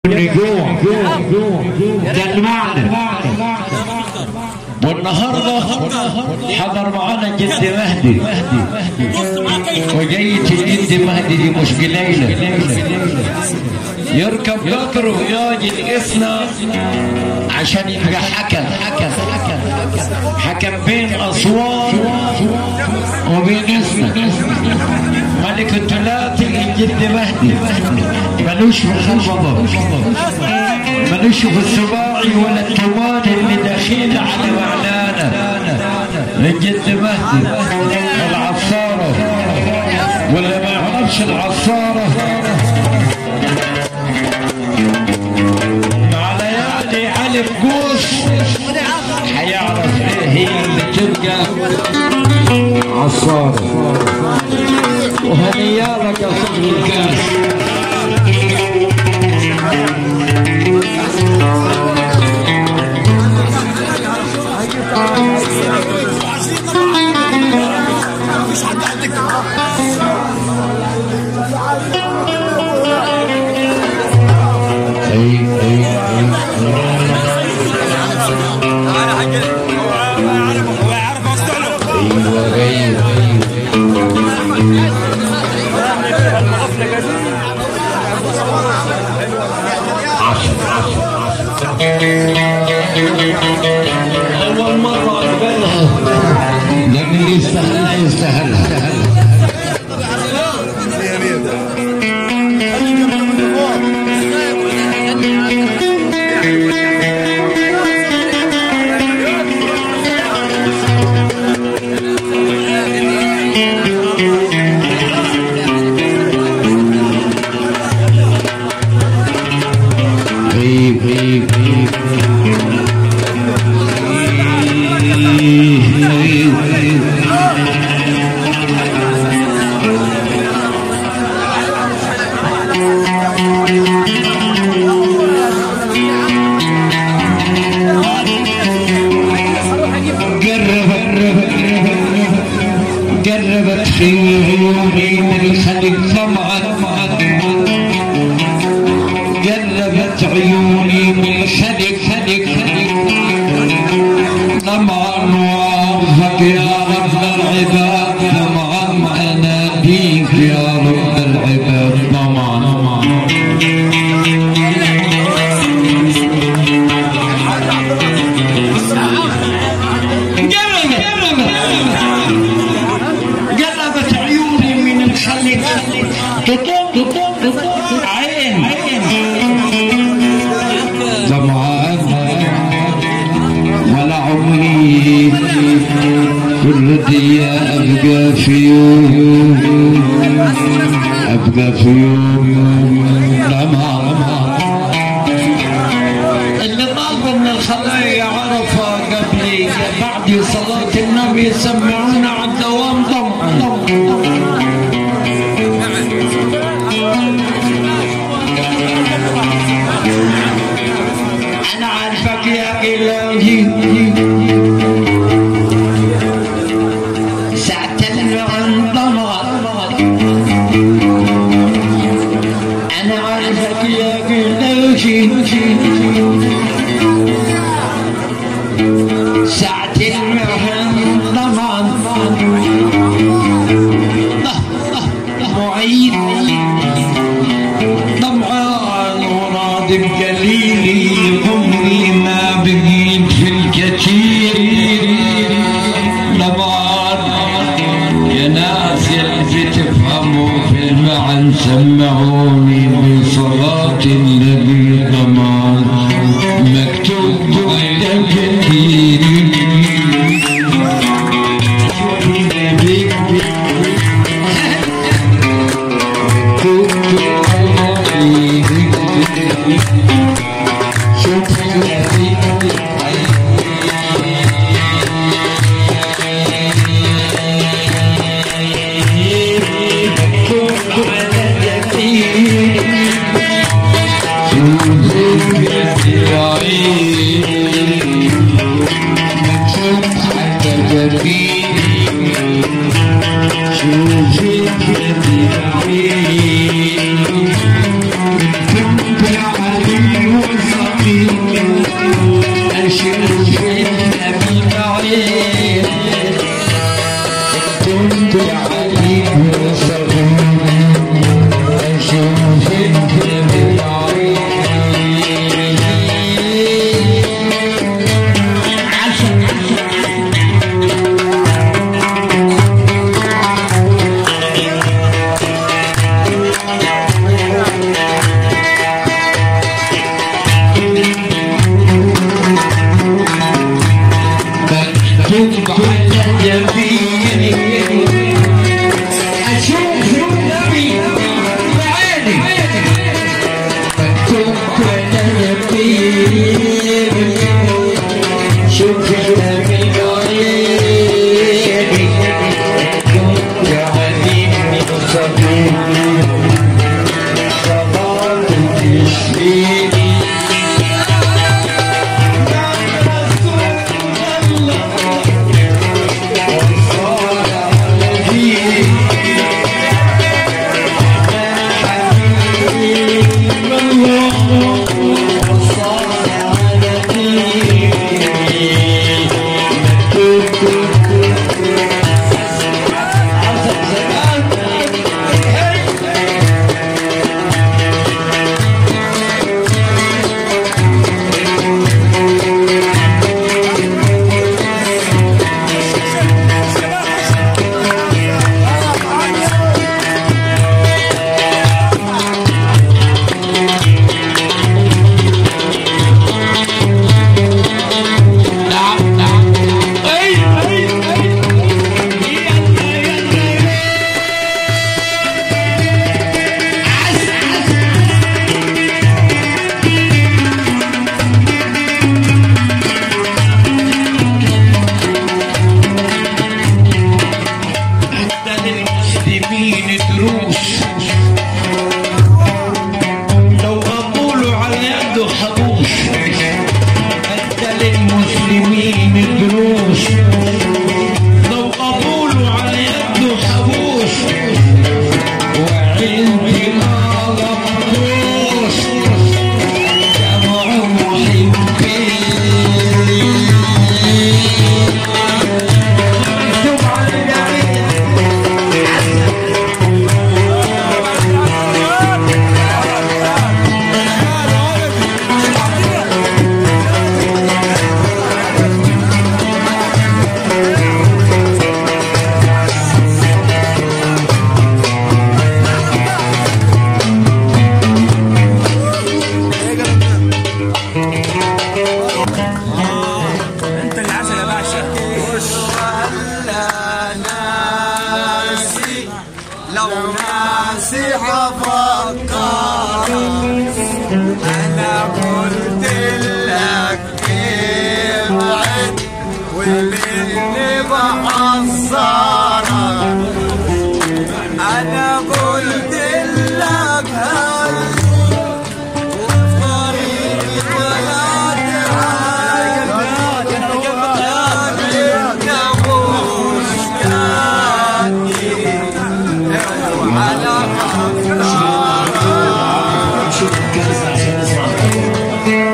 النجوم ده المعنى والنهارده حضر معانا جد مهدي وجاية الجد مهدي دي مش قليلة يركب قطره ويجي الإثنى عشان يبقى حكم حكم حكم حكم بين أسوان وبين إثنى ملك الثلاثي الجد مهدي ملوش في الخلفضة ملوش في السباعي ولا التوالي اللي داخل على معنانا الجد مهدي العصارة ولا ما يعرفش العصارة مع ليالي علي قوس حيعرف ايه هي اللي تبقى عصارة وهنيالك يا صاحب الكاس اي اي اي ايوه ايوه ايوه عشر عشر أول مرة أقبلها لأن اللي يستاهلها يستاهلها غيب غيب غيب غيب غيب قربت قربت في عيوني من الخلق طمعا قربت عيوني من الخلق خلق خلق طمعا وارفق يا رب العباد طمعا اناديك يا رب العباد طمعا قلبت عيوني من الخلق تطق تطق تطق عين طمعان ولا عمري كل دقيقة أبقى في يوم أبقى في يوم طمعان اللي طالبه من الخلايا عرفها قبلي بعد صلاة النبي يسمعونا على الدوام طمعا أنا عارفك يا إلهي ساعة المعن طمع أنا عارفك يا إلهي ساعة المعن طمع معيد طمعان وراضي بقليلي عمري ما بقيت في الكثير طبعا يا ناس اللي تفهموا في المعنى سمعوني بصلاة النبي ضمان مكتوب عندك كثير شوفي انا قلت لك ابعد ومني بحذرك انا قلت لك هل وفي طريقي ولا تعدي لكن مش قدي وعلى شوف الكنز عشان نسمع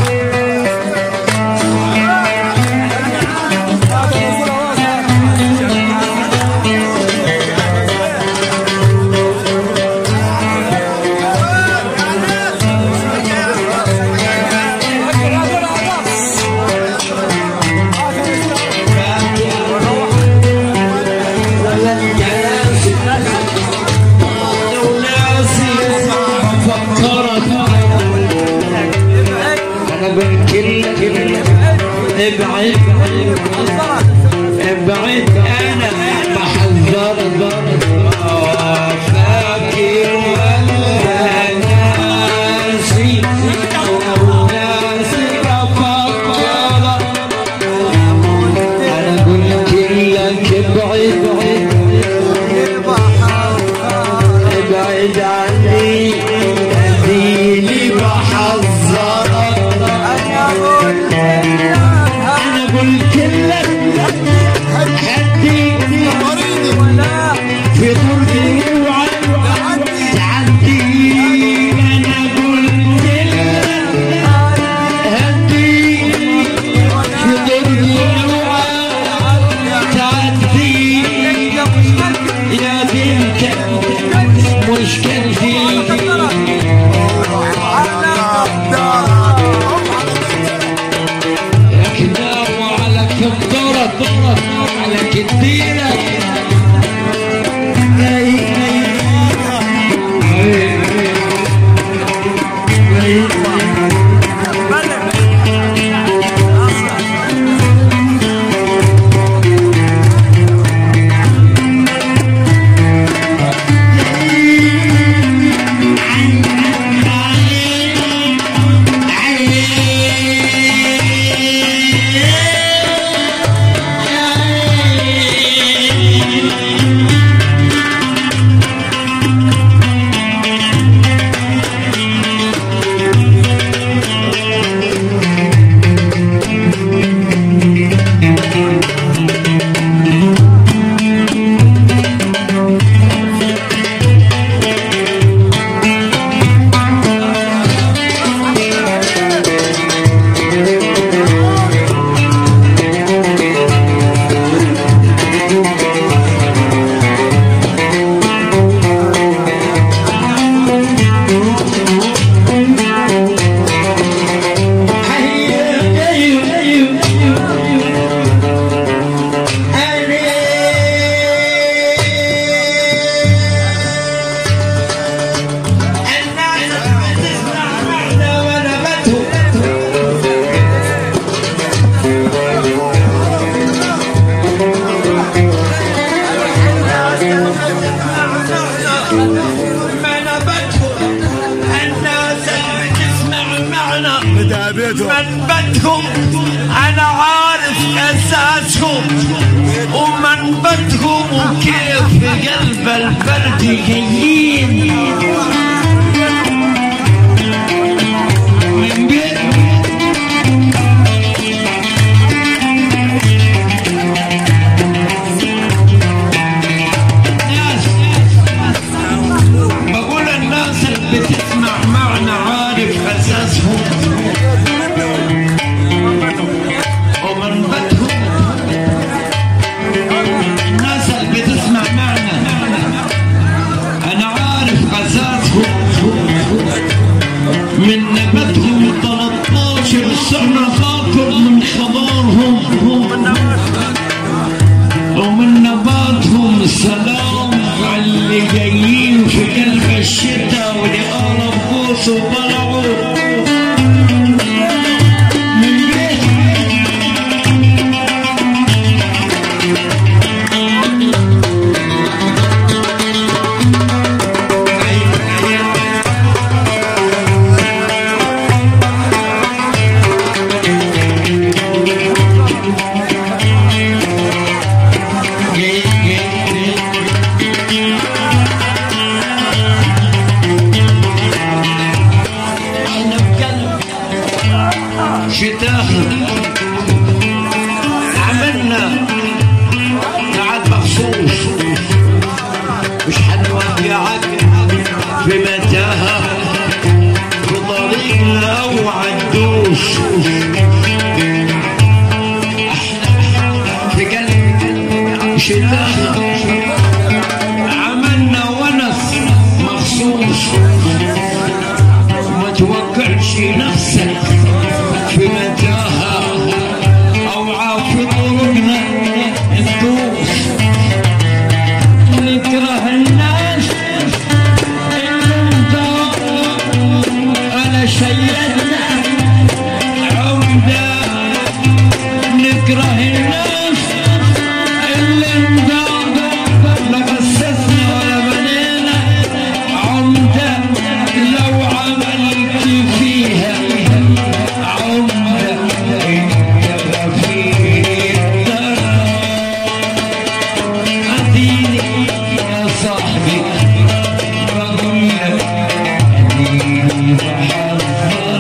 انا بكل ابعد ابعد انا بحذرك آه، فاكر ولا ناسي أو ناسي بفكرك انا قلت لك ابعد ابعد عني اديني بحذرك انا قلت لك حدي في طرقي اوعى تعدي انا قلت لك هدي في طرقي اوعى تعدي يا بنت مشكلتي يا كدار وعلى كدرك على كديرك أي أي أي أي من بدهم انا عارف اساسهم ومن بدهم وكيف في قلب البرد جايين من بيت ناس بقول الناس اللي بتسمع معنا عارف اساسهم ومن بدهم الناس اللي بتسمع معنا انا عارف اساسهم من نبتهم 13 سنة فاكر من خبرهم ومن نباتهم سلام على اللي جايين في قلب الشتاء واللي قالوا بوس وبلعوا من بيت شتاء عملنا قعد مخصوص مش هنوجعك في متاهة في طريقنا او عدوش في قلب شتاء عملنا ونس مخصوص ما توقعش نفسك في متاهة أو عافي طرقنا ندوس نكره الناس اللي انضاء على شيئنا عمدة نكره الناس اللي انضاء لا قسسنا ولا بنينا عمدة لو عملت فيها عمدة انت في أديني يا صاحبي بقول لك أديني بحذر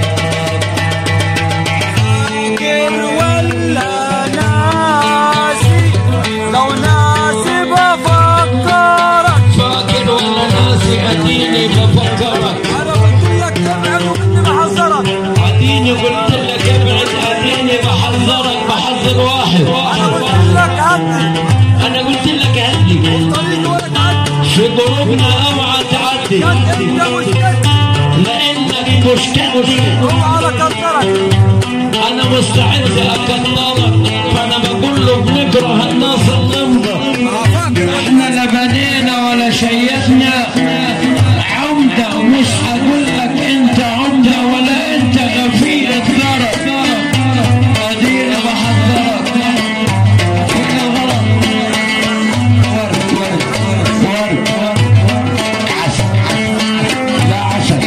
فاكر ولا ناسي لو ناسي بفكرك فاكر ولا ناسي أديني بفكرك انا قلت لك ابعد وكنت بحذرك أديني قلت لك ابعد أديني بحذرك بحذر واحد انا قلت لك عدي أنا قلت لك هدي طريق ولا تعدي في ضروبنا اوعى تعدي كان انت مشكلتي لانك مشكلتي اوعى لكترك انا مستعد اكررك فانا بقول له بنكره الناس اللمضه احنا لا بنينا ولا شيدنا عمده ومش هقول لك انت عمده ولا انت غفير الضرر ادينا بحذرك كل الغلط ورد ورد ورد ورد عسل لا عسل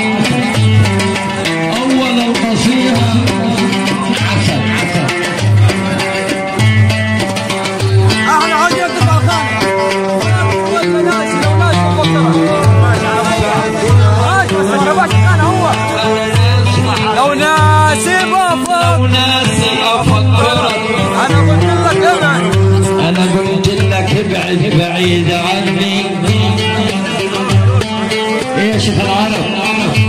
أول القصيدة عسل عسل احنا عايزين تبقى خانة ولا ناسي لو ناسي بفكرك ماشي بس ما تبقاش خانة هو لو ناسي بفكرك وناسي أفكرك انا قلت لك ابعد أنا قلت لك ابعد بعيد عني إيه يا شيخ العرب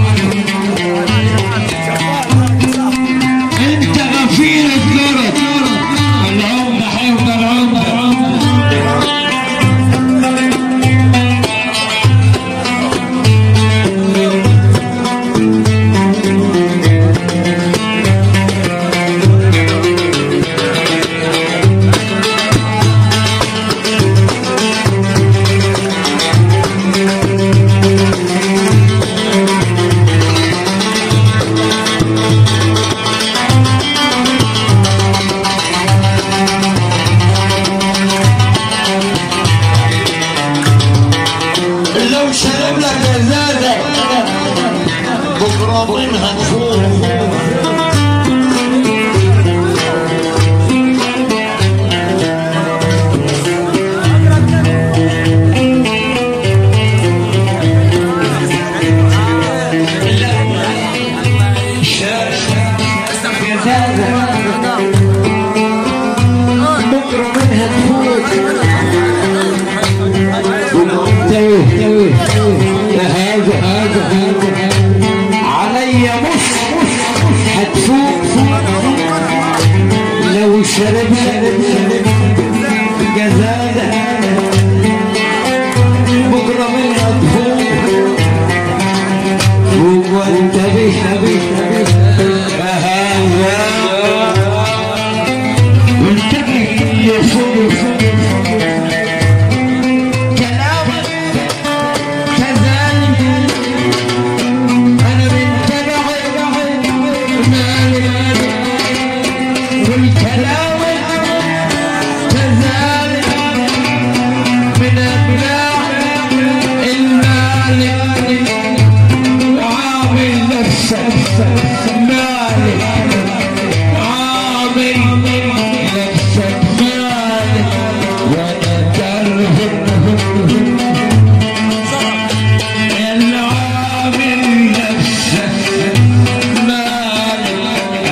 أنت غفير الثرى العمدة حيفضل عمدة لو شرب لك ازازه بكره منها نفوق بكره منها تفوت توي هذا هذا هذا علي مص هتفوق لو شرب شرب جزازة بكرة منها تفوق وانتبه هذا انتبه يفوق كلامك كذلك انا منتبع مالك والكلام كذلك من ابناء المالك عامل نفسك مالك عامل نفسك مالك وانا تعرف العامل نفسك مالك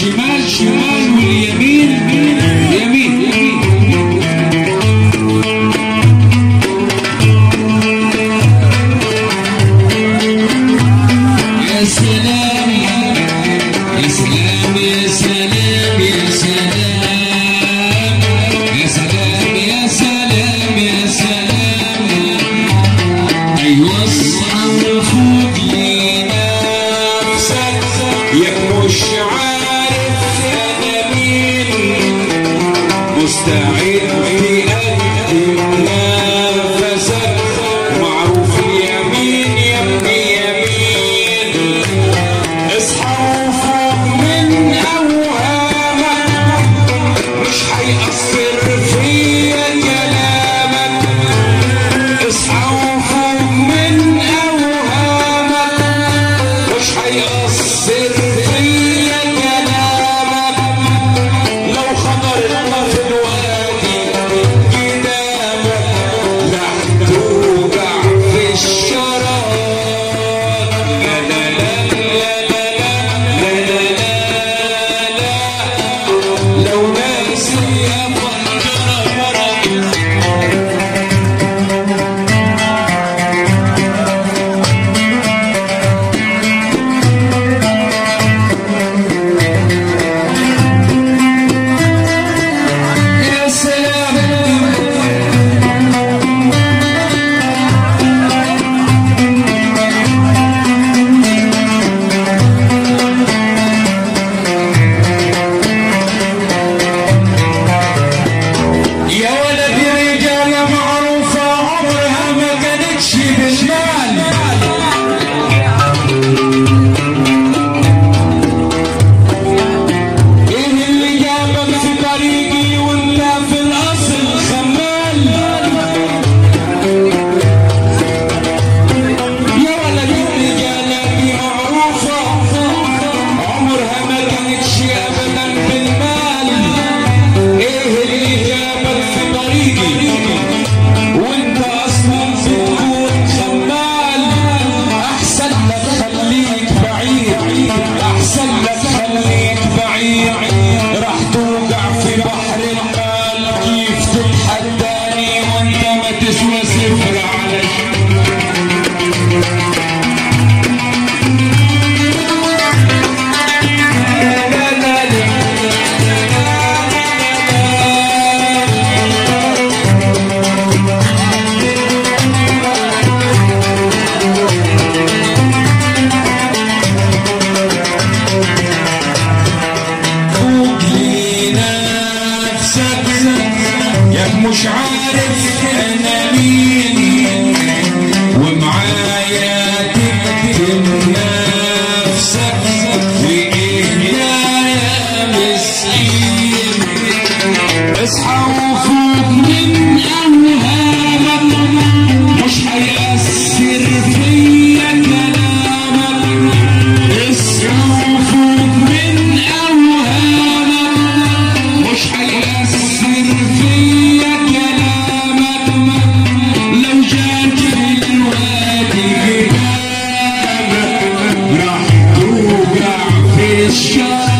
الشمال شمال واليمين يمين يمين يا سلام يا سلام يا سلام يا سلام يا سلام يا سلام يا سلام ايوه اصحى وفوق لنفسك يا مش عارف انا مين مستعد تقدم نفسك معروف يمين يا ابني يمين اصحى وفوق من اوهامك مش هيأثر فيا كلامك اصحى وفوق من اوهامك مش هيأثر فيا كلامك لو خطر في الوادي قدامك لا توجع في الشراب لا لا لا لا لا لا لا لا لا لو ناسي أفكرك يا سلام يا ولد رجالة معروفة عمرها ما كانتش بالمال ايه اللي جابك في طريقي وانت في الاصل خمال يا ولد الرجالة دي معروفة عمرها ما كانتش ابدا بالمال ايه اللي جابك في طريقي وانت اصلا بتكون خمال احسن لك خليك بعيد احسن لك خليك بعيد راح توقع في بحر المال كيف تتحداني وانت ما تسوى صفر على لا لا لا فوق لنفسك يا مش عارف انا مين ومعايا تكتب نفسك وايه يا مسكين اصحى وفوق من اوهامك مش هيأثر فيا كلامك اصحى وفوق من اوهامك مش هيأثر فيا كلامك لو جات في الوادي قدامك راح توقع في الشراب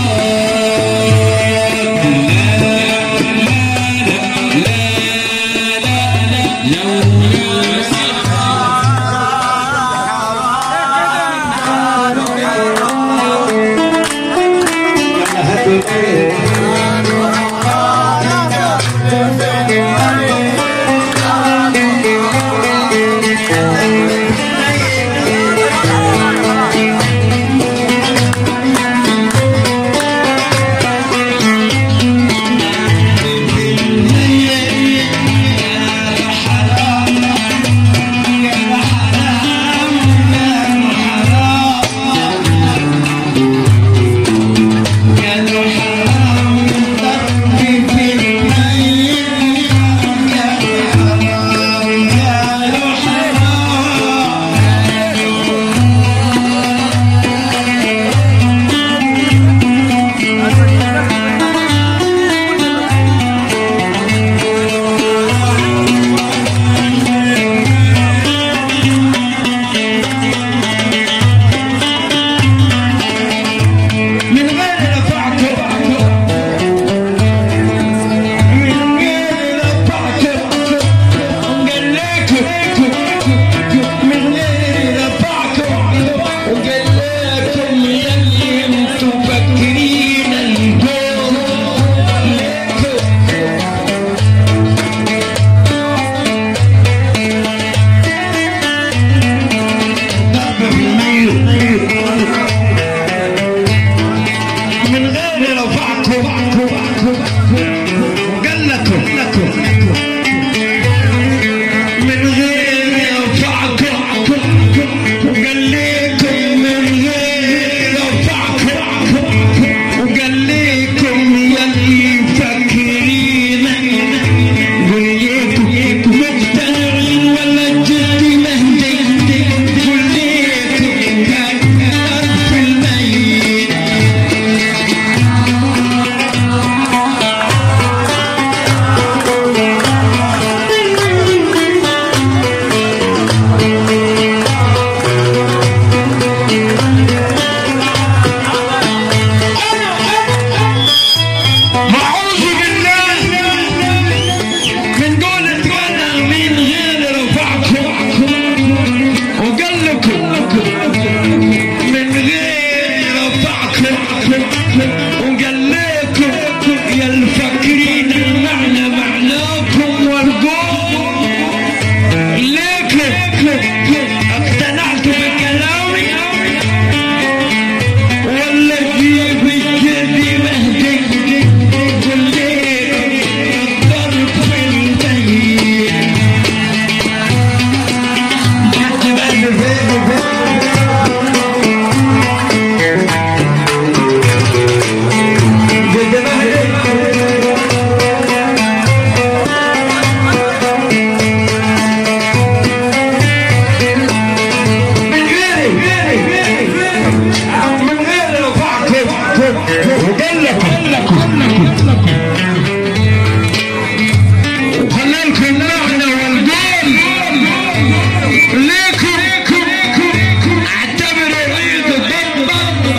كانوا حرام وقال لكم يا الفاكرين المعنى معناكم والقوم لكم اقتنعتوا بكلامي ولا جيب الجدي مهدي قل لكم الضرب في البيت من غيري من غير رفعكم وقال لكم وخلالكم المعنى والقول ليكم اعتبروا عيد ضبط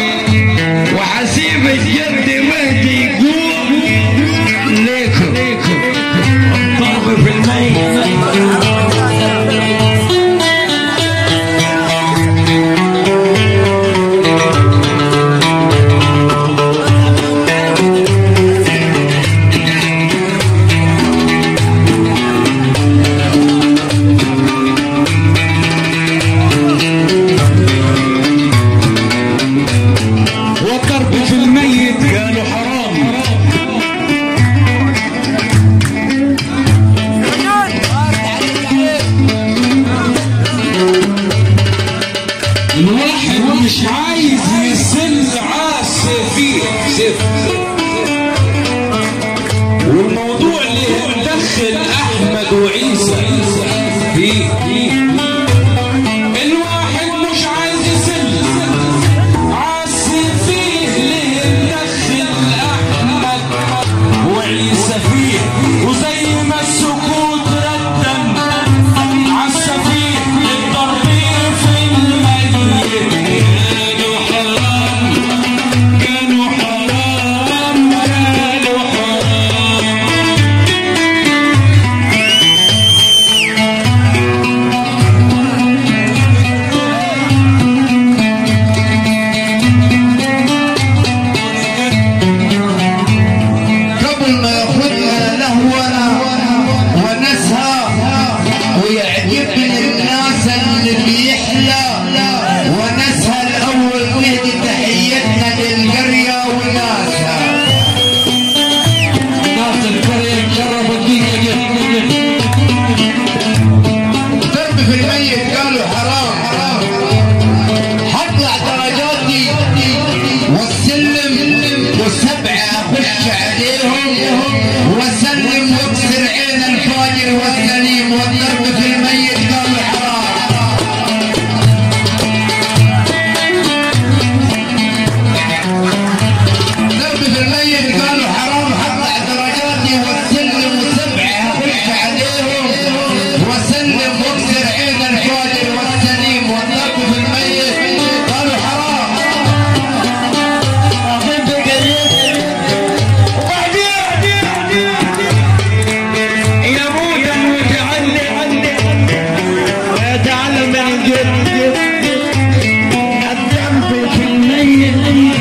وحسيب الجد مهدي يقول ليكم الضرب في الميت والضرب في الميت قالوا حرام الواحد مش عايز يسل عاس فيه سيف والموضوع اللي مدخل احمد وعيسى فيه الواحد مش عايز يسل عاس فيه ليه مدخل احمد وعيسى فيه وزي ما السكوت ردم عالسفيه الضرب في الميت كانوا حرام كانوا حرام كانوا حرام قبل ما ياخذنا لهونا ونسها ويعجبني الناس اللي بيحلى ونسها الاول نهدي تحيتنا للقريه وناسها ناس القرية جربوا الدنيا ضرب في الميت قالوا حرام حطلع درجاتي والسلم والسبعة أخش عليهم وسلم واكسر عين الفاجر والسليم والضرب في الميت قالوا حرام ضرب في الميت قالوا حرام حطلع درجاتي والسلم وسبعة أخش عليهم وسلم واكسر عين الفاجر والسليم والضرب في الميت قالوا حرام يا موت المتعلم يتعلم من الجد الذنب في الميت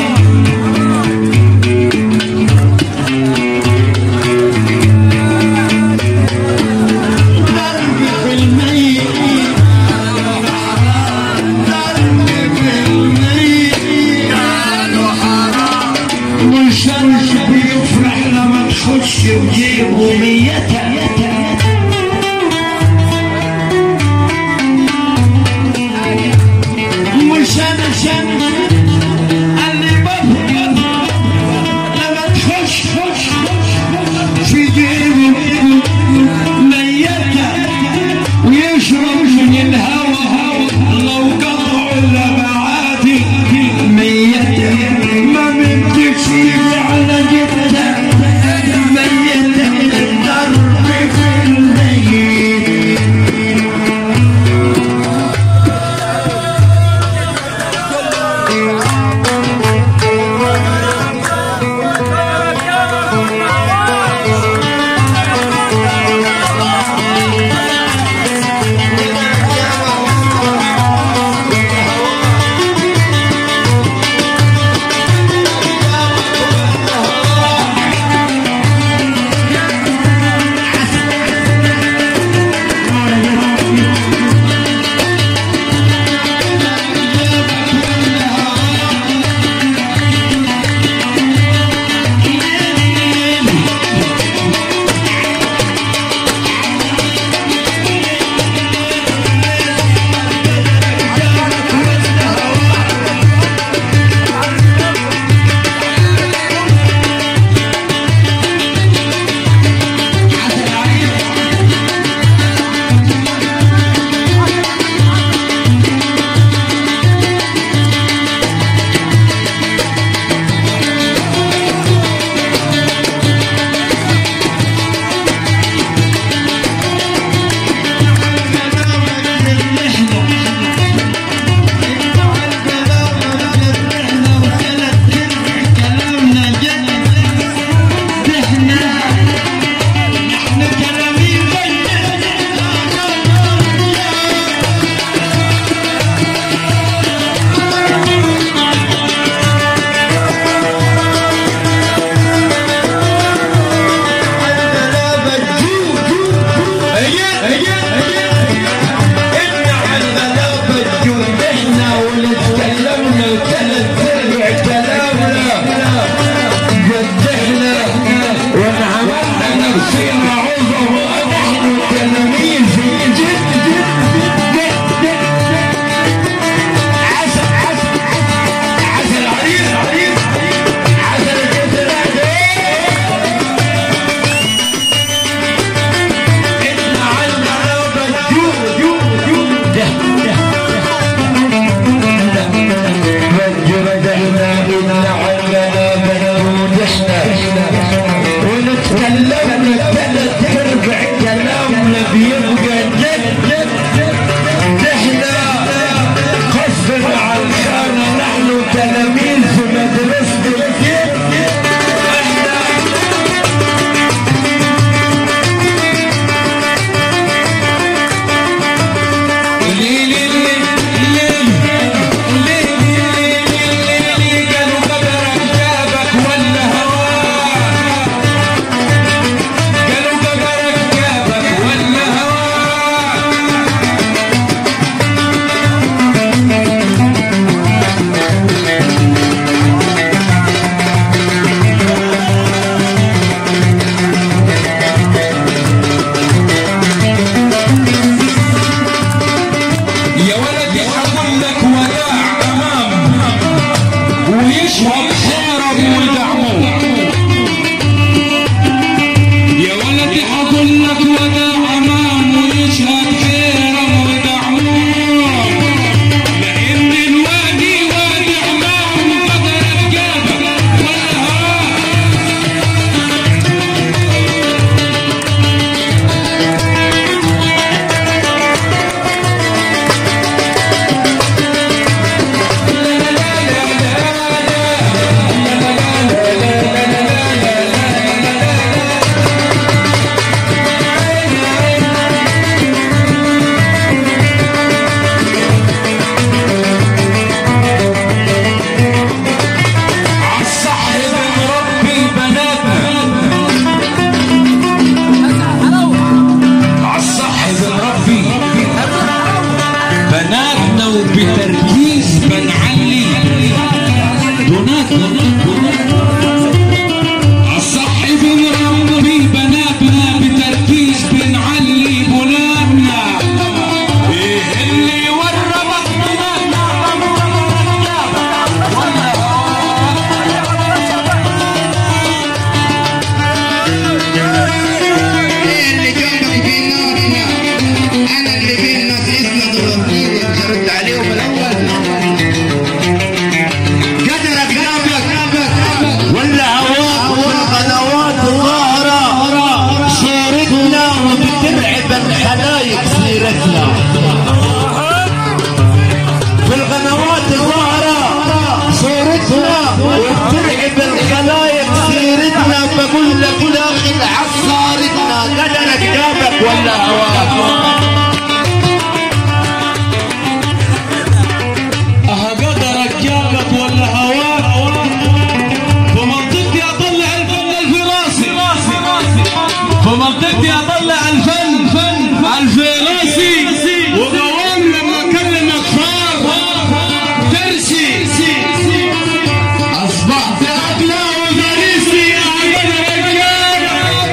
ضرب في الميت ضرب في الميت والشمس بيفرح لما تخش وجيبه ميتة مش انا شمس اللي بفرح لما تخش في جيبه ميتة ويشرب من الهوى لو قطعوا المعادي ميتة ما بتكفي على جدة ميتة الدرب ونتكلمنا ثلاث ارباع كلامنا بيبقى جد احنا قصدنا على الخانة نحن تلاميذ في مدرسة الجد احنا قالوا قدرك جابك ولا هواك قالوا قدرك جابك ولا هواك يا ولدي حقول لك وداع امام ويشرب حيرم ودعمه يا ولدي حقول لك وداع امام ويشهد حيرم ودعمه لان الوادي وادي امام قدرك جابك ولا هواك عالصاحب مربي بناتنا عالصاحب مربي بناتنا وبتركيز بنعلي بناتنا عالصاحب مربي بناتنا بتركيز بنعلي بناتنا ايه اللي وربك بناتنا اللي جابك في نارنا انا اللي في الناس يسندوا ورديني مش هرد عليهم الاول قدرك جابك ولا هواك والقنوات ظاهرة صورتنا وبترعب الخلايق سيرتنا في القنوات ظاهرة صورتنا وبترعب الخلايق سيرتنا بقول لك داخل عصارتنا قدرك جابك ولا هواك أها قدرك جابك ولا هواك فمنطقتي اطلع الفن الفراسي فمنطقتي اطلع الفن فن الفراسي وقوام لما اكلمك فار ترسي اصبحت اكله وفريسي يا عبد الرجال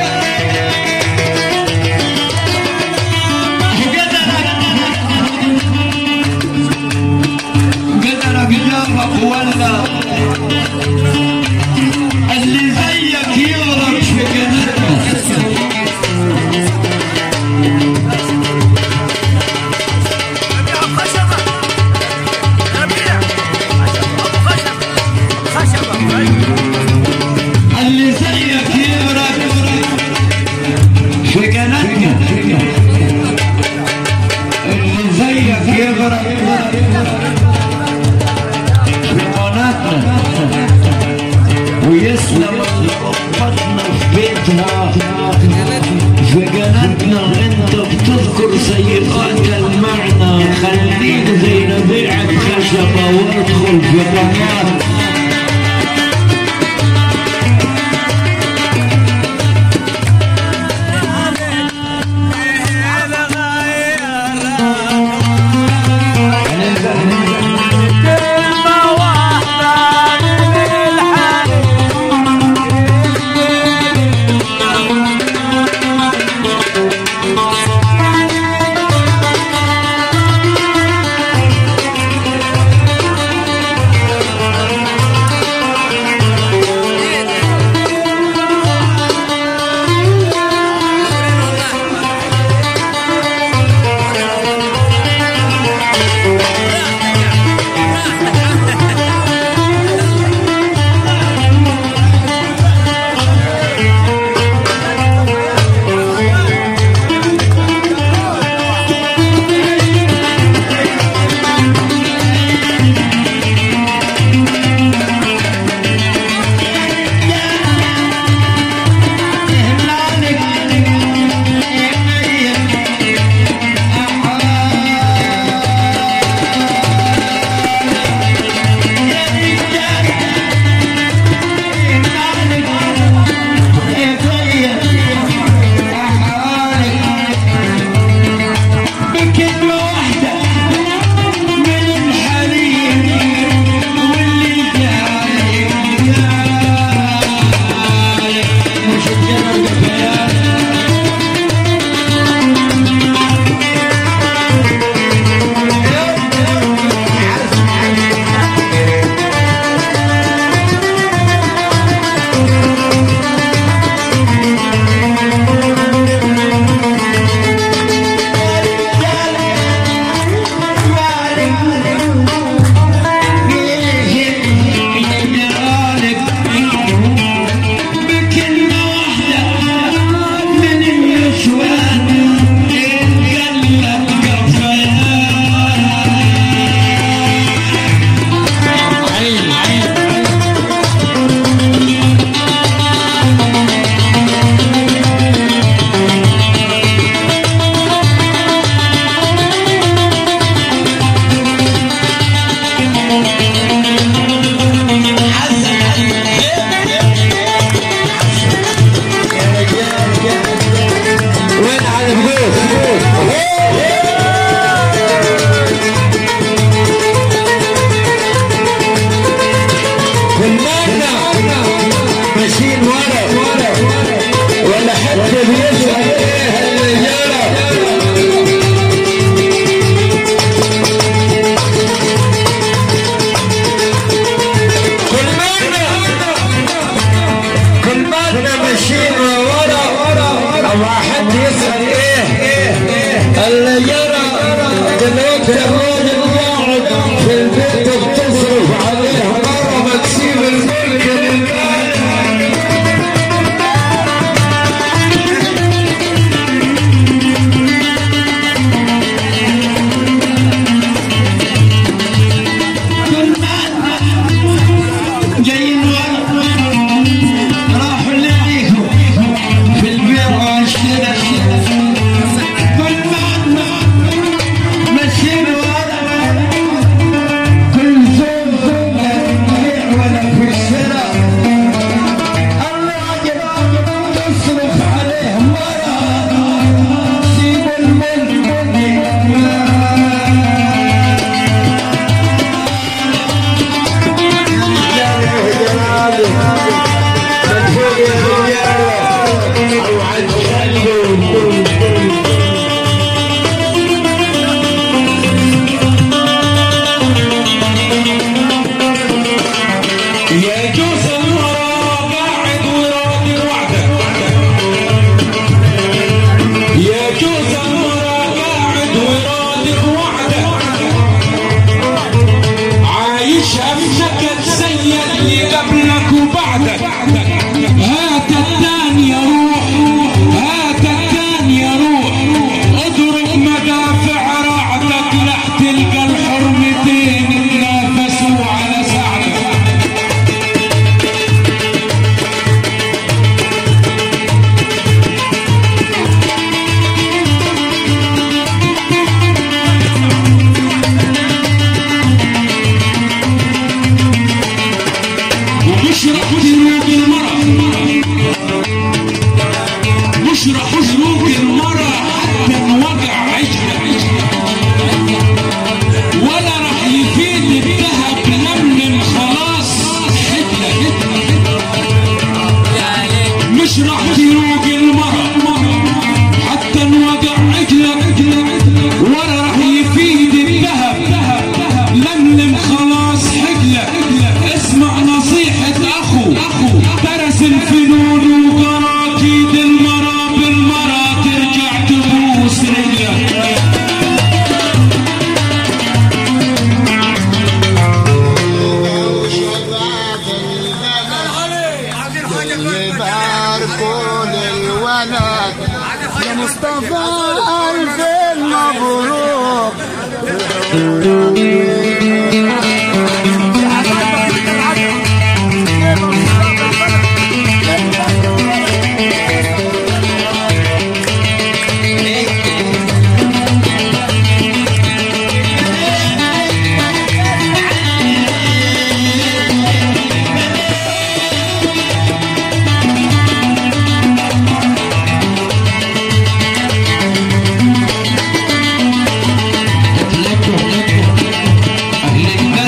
قدرك جابك ولا اللي زيك يغرق في جنتنا اللي زيك يغرق في جنتنا اللي زيك يغرق في قناتنا ويسلم ربطنا في بيتها في جنتنا انت بتذكر سيئات المعنى خليك زي نبيعك خشبة وادخل في قناتنا Thank واحد بيسأل ايه اللي جرى كل مرة كل مرة ماشيين ورا ورا واحد يسأل ايه ايه اللي جرى دلوقتي الراجل قاعد في البيت بتصرف عليه مرة ما تسيب الملك لله جايين ورا راحوا لعيهم في البيع اشترى كل ما ماشيين ورا كل زوج زوج بيع ولا في الشراء الراجل تصرف عليه مرة سيب الملك يجوز المرأة قاعد وراضي وحدك يجوز المرأة قاعد وراضي وحدك عايش أمسك زي اللي قبلك وبعدك هات الثاني يروح هات الثاني يروح اضرب مدافع رعدك لح تلقى الحرمتين تنافسوا على سعدك ومش راح تروق المرأة مش راح تروق المرأة حتى انوجع عجلة ولا راح يفيد الذهب لملم خلاص حتلة مش راح تروق المرأة حتى انوجع عجلة ولا راح يفيد الذهب لملم خلاص حجلة اسمع نصيحة اخو درس الفنون وقراكيد المرا بالمرا ترجع تبوس رجلك وشباب البلد يباركوا للولد يا مصطفى ألف مبروك أهل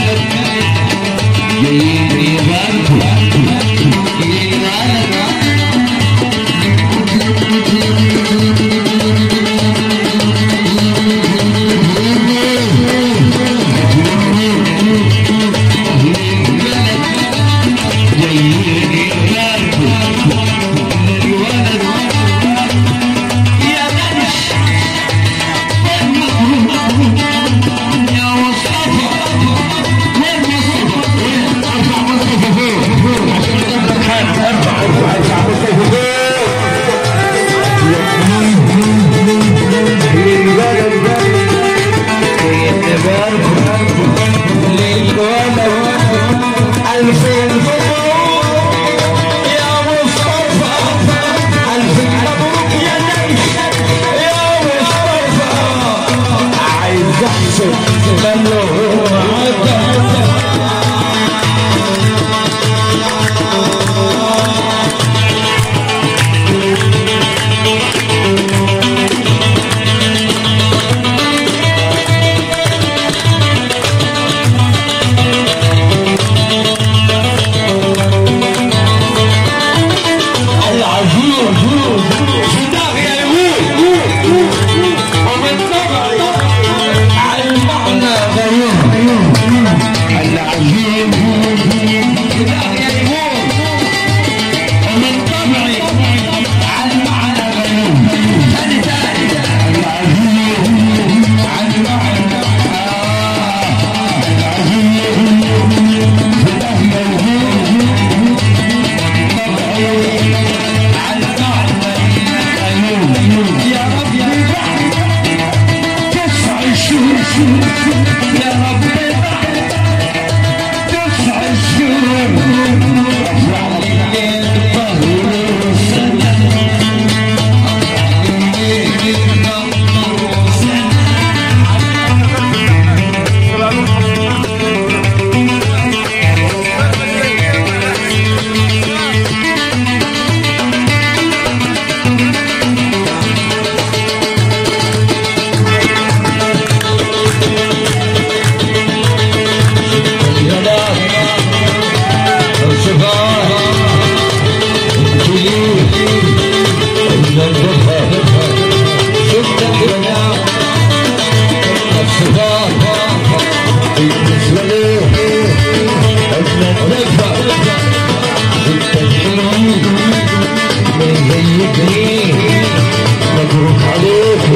مبروك عليك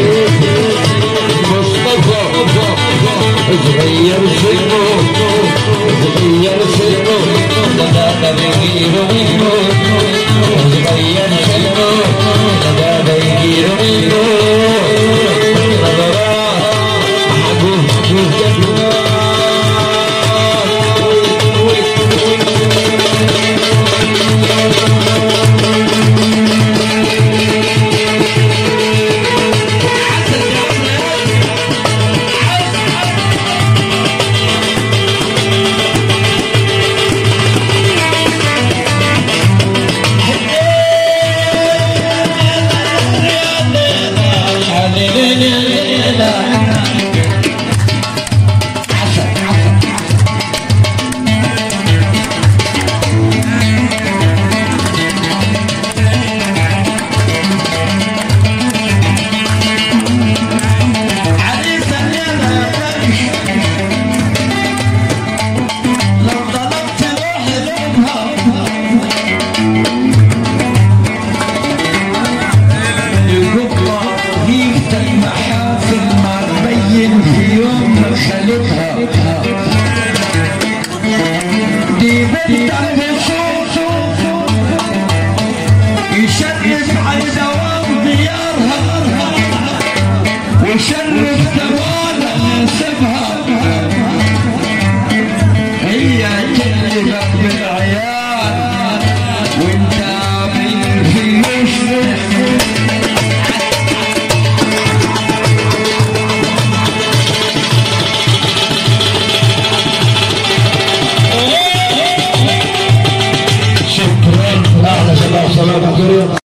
مصطفى صغير سنه صغير سنه لا بيجير منه صغير سنه لا بيجير منه نظرات حبوب يشرف على دوام ديارها ويشرف دوام نسبها